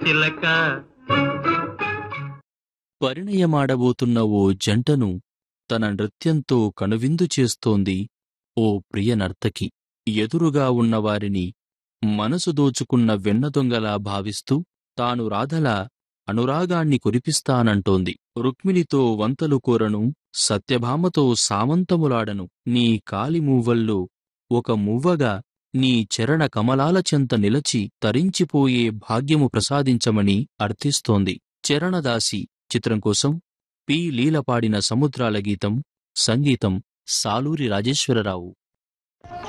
చిలక పరిణయమాడబోతున్న ఓ జంటను తన నృత్యంతో కనువిందు చేస్తోంది ఓ ప్రియ నర్తకి ఎదురుగా ఉన్నవారిని మనసు దోచుకున్న వెన్నదొంగలా భావిస్తూ తాను రాధలా అనురాగాన్ని కురిపిస్తానంటోంది రుక్మిణితో వంతలు కోరను సత్యభామతో సామంతములాడను నీ కాలిమూవ్వల్లో ఒక మువ్వగా నీ చరణ కమలాల చెంత నిలచి తరించిపోయే భాగ్యము ప్రసాదించమని అర్థిస్తోంది చరణదాసి చిత్రం కోసం పి లీల పాడిన సముద్రాల గీతం సంగీతం సాలూరి రాజేశ్వరరావు